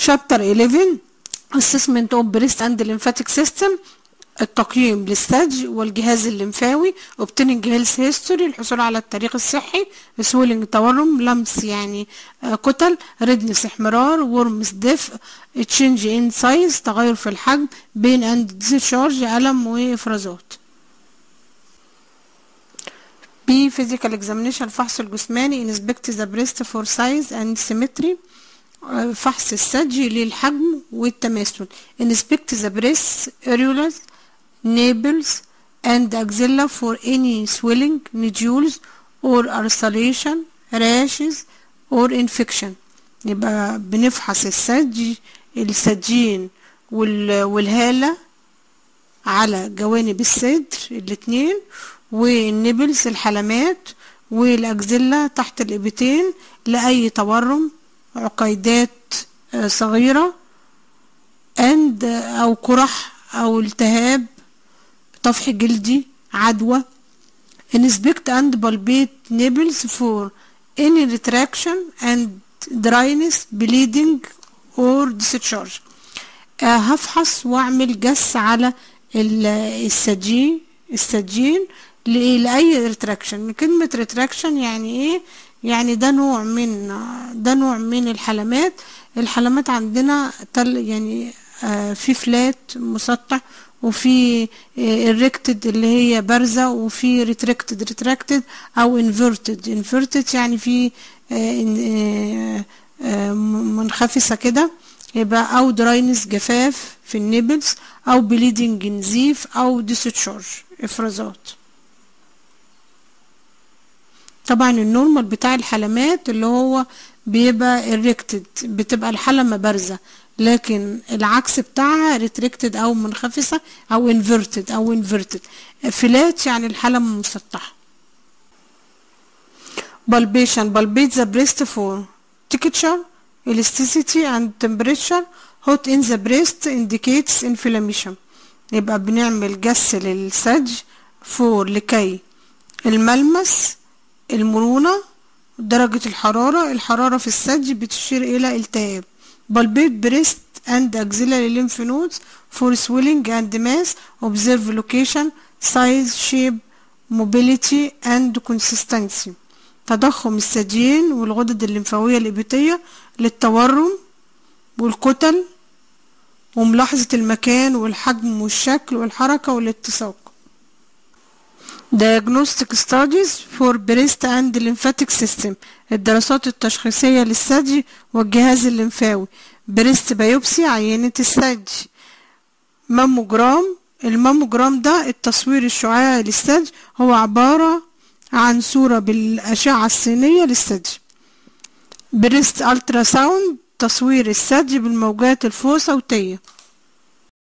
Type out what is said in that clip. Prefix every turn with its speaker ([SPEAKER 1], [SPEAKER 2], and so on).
[SPEAKER 1] chapter 11 assessment of breast and lymphatic system التقييم للثدي والجهاز الليمفاوي obtaining health history الحصول على التاريخ الصحي swelling تورم لمس يعني آه، كتل redness احمرار worms دفء change in size تغير في الحجم pain and discharge ألم وإفرازات B physical examination الفحص الجسماني inspect the breast for size and symmetry آه، فحص الثدي للحجم والتماثل inspect the breast areolas nables and axilla for any swelling nodules or ulceration rashes or infection يبقى بنفحص الثدي الثديين وال- والهالة على جوانب الصدر الاتنين والنبلز الحلمات والأجزلة تحت الإبتين لأي تورم عقيدات آه، صغيرة and أو قرح أو التهاب طفح جلدي عدوى inspect and palpate nipples for any retraction and dryness bleeding or discharge آه، هفحص واعمل جس على ال- الثديين الثديين ل- لأي ريتراكشن كلمة ريتراكشن يعني ايه يعني ده نوع من ده نوع من الحلمات الحلمات عندنا تل يعني آه، في فلات مسطح وفي الريكتد اللي هي بارزة وفي ريتراكتد ريتراكتد او انفيرتد انفيرتد يعني في آه، إن- آه، آه، منخفصة كده يبقى او دراينس جفاف في النبلز او بليدنج نزيف او ديسشارج افرازات طبعا النورمال بتاع الحلمات اللي هو بيبقى الريكتد بتبقى الحلمة بارزة لكن العكس بتاعها ريتريكتد او منخفضة او انفيرتد او انفيرتد فلات يعني الحلمة مسطحة palpation palpate the breast for texture elasticity and temperature hot in the breast indicates inflammation يبقى بنعمل جس للثدي فور لكي الملمس المرونة درجة الحرارة الحرارة في الثدي بتشير إلى التهاب palpate breast and axillary lymph nodes for swelling and mass observe location size shape mobility and consistency تضخم الثديين والغدد الليمفاوية الإبطية للتورم والكتل وملاحظة المكان والحجم والشكل والحركة والاتساق Diagnostic studies for breast and lymphatic system الدراسات التشخيصية للثدي والجهاز الليمفاوي بريست بايوبسي عينة الثدي ماموجرام الماموجرام ده التصوير الشعاعي للثدي هو عبارة عن صورة بالأشعة السينية للثدي بريست الترا ساوند تصوير الثدي بالموجات الفوق صوتية